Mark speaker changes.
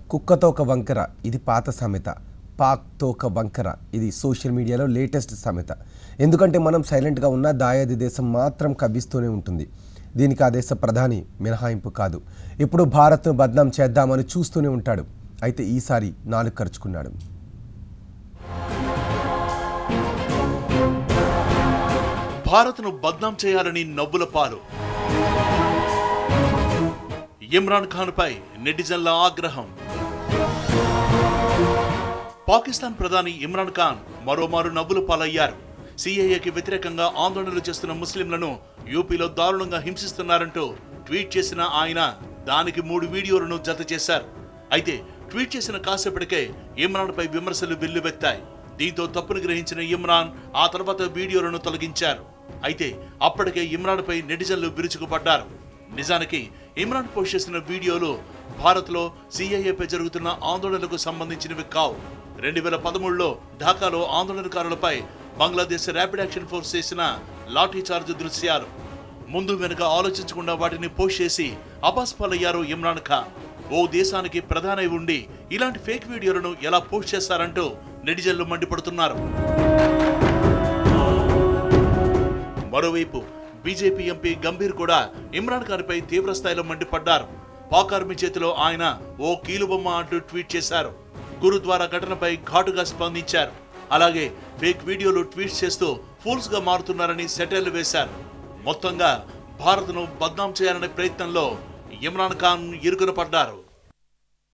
Speaker 1: కుక్కతో ఒక వంకర ఇది పాత సామెత పాక్తో ఒక వంకర ఇది సోషల్ మీడియాలో లేటెస్ట్ సామెత ఎందుకంటే మనం సైలెంట్గా ఉన్న దాయాది దేశం మాత్రం కవ్విస్తూనే ఉంటుంది దీనికి ఆ దేశ ప్రధాని మినహాయింపు కాదు ఇప్పుడు భారత్ను బద్నాం చేద్దామని చూస్తూనే ఉంటాడు అయితే ఈసారి నాలుగు ఖర్చుకున్నాడు
Speaker 2: భారత్ను బద్నాం చేయాలని నవ్వుల పాలు ఇమ్రాన్ ఖాన్ పై నెటిజన్ల ఆగ్రహం పాకిస్తాన్ ప్రధాని ఇమ్రాన్ ఖాన్ మరోమారు నవ్వుల పాలయ్యారు సిఏఏకి వ్యతిరేకంగా ఆందోళనలు చేస్తున్న ముస్లింలను యూపీలో దారుణంగా హింసిస్తున్నారంటూ ట్వీట్ చేసిన ఆయన దానికి మూడు వీడియోలను జత చేశారు అయితే ట్వీట్ చేసిన కాసేపటికే ఇమ్రాన్ పై విమర్శలు వెల్లువెత్తాయి దీంతో తప్పును గ్రహించిన ఇమ్రాన్ ఆ తర్వాత వీడియోలను తొలగించారు అయితే అప్పటికే ఇమ్రాన్ పై నెటిజన్లు విరుచుకుపడ్డారు నిజానికి ఇమ్రాన్ పోస్ట్ చేసిన వీడియోలు భారత్లో సిఐఏపై జరుగుతున్న ఆందోళనలకు సంబంధించినవి కావు రెండు వేల పదమూడులో ఢాకాలో ఆందోళనకారులపై బంగ్లాదేశ్ ర్యాపిడ్ యాక్షన్ ఫోర్స్ చేసిన లాఠీ చార్జ్ దృశ్యాలు ముందు వెనుక ఆలోచించకుండా వాటిని పోస్ట్ చేసి అబాస్ పాలయ్యారు ఇమ్రాన్ ఖాన్ ఓ దేశానికి ప్రధాని ఉండి ఇలాంటి ఫేక్ వీడియోలను ఎలా పోస్ట్ చేస్తారంటూ నెటిజన్లు మండిపడుతున్నారు మరోవైపు బీజేపీ ఎంపీ గంభీర్ కూడా ఇమ్రాన్ ఖాన్ పై తీవ్ర స్థాయిలో మండిపడ్డారు పాక్ ఆర్మీ చేతిలో ఆయన ఓ కీలుబొమ్మ అంటూ ట్వీట్ చేశారు గురుద్వారా ఘటనపై ఘాటుగా స్పందించారు అలాగే ఫేక్ వీడియోలు ట్వీట్ చేస్తూ ఫూల్స్ గా మారుతున్నారని సెటైర్లు వేశారు మొత్తంగా భారత్ను బద్నాం చేయాలనే ప్రయత్నంలో ఇమ్రాన్ ఖాన్ ఇరుకున పడ్డారు